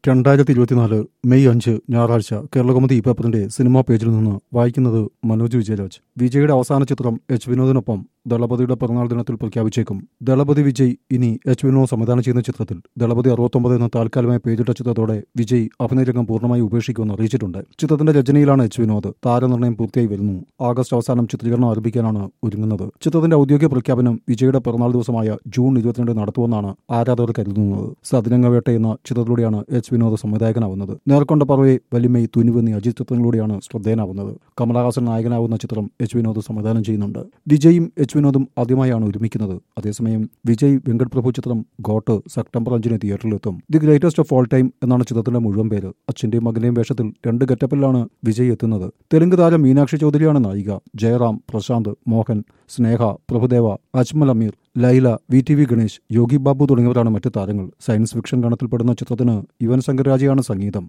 രണ്ടായിരത്തി ഇരുപത്തിനാല് മെയ് അഞ്ച് ഞായറാഴ്ച കേരളകൗമുദി ഈ പേപ്പറിന്റെ സിനിമാ പേജിൽ നിന്ന് വായിക്കുന്നത് മനോജ് വിജയരാജ് വിജയുടെ അവസാന ചിത്രം എച്ച് വിനോദിനൊപ്പം ദളപതിയുടെ പിറന്നാൾ ദിനത്തിൽ പ്രഖ്യാപിച്ചേക്കും ദളപതി വിജയ് ഇനി എച്ച് വിനോദ് സംവിധാനം ചെയ്യുന്ന ചിത്രത്തിൽ ദളപതി അറുപത്തൊമ്പത് എന്ന താൽക്കാലികമായി പേജിട്ട ചിത്രത്തോടെ വിജയ് അഭിനയരംഗം പൂർണ്ണമായി ഉപേക്ഷിക്കുമെന്ന് അറിയിച്ചിട്ടുണ്ട് ചിത്രത്തിന്റെ രചനയിലാണ് എച്ച് വിനോദ് താരനിർണയം പൂർത്തിയായി വരുന്നു ആഗസ്റ്റ് അവസാനം ചിത്രീകരണം ആരംഭിക്കാനാണ് ഒരുങ്ങുന്നത് ചിത്രത്തിന്റെ ഔദ്യോഗിക പ്രഖ്യാപനം വിജയുടെ പിറന്നാൾ ദിവസമായ ജൂൺ ഇരുപത്തിരണ്ട് നടത്തുമെന്നാണ് ആരാധകർ കരുതുന്നത് സതിരംഗവേട്ട എന്ന ചിത്രത്തിലൂടെയാണ് എച്ച് വിനോദ് സംവിധായകനാവുന്നത് നേർക്കൊണ്ട പറവെ വലിമൈ തുനിവ് എന്നീ അജിത് ചിത്രങ്ങളിലൂടെയാണ് ശ്രദ്ധേയനാവുന്നത് കമലഹാസൻ നായകനാവുന്ന ചിത്രം എച്ച് വിനോദ് സംവിധാനം ചെയ്യുന്നുണ്ട് വിജയും എച്ച് വിനോദും ആദ്യമായാണ് ഒരുമിക്കുന്നത് അതേസമയം വിജയ് വെങ്കട് പ്രഭു ചിത്രം ഗോട്ട് സെപ്റ്റംബർ അഞ്ചിന് തിയേറ്ററിലെത്തും the greatest of all time എന്നാണ് ചിത്രത്തിന്റെ മുഴുവൻ പേര് അച്ഛന്റെയും മകന്റെയും വേഷത്തിൽ രണ്ട് ഗെറ്റപ്പിലാണ് വിജയ് എത്തുന്നത് തെലുങ്ക് താരം മീനാക്ഷി ചൗധരിയാണ് നായിക Jayaram Prashanth Mohan Sneha Prabhudeva Ajmal Ameer Laila V T V Ganesh Yogi Babu തുടങ്ങിയവരാണ് മറ്റു താരങ്ങൾ സയൻസ് ഫിക്ഷൻ ഗണത്തിൽപ്പെടുന്ന ചിത്രത്തിന് യുവൻ ശങ്കർ രാജയാണ് സംഗീതം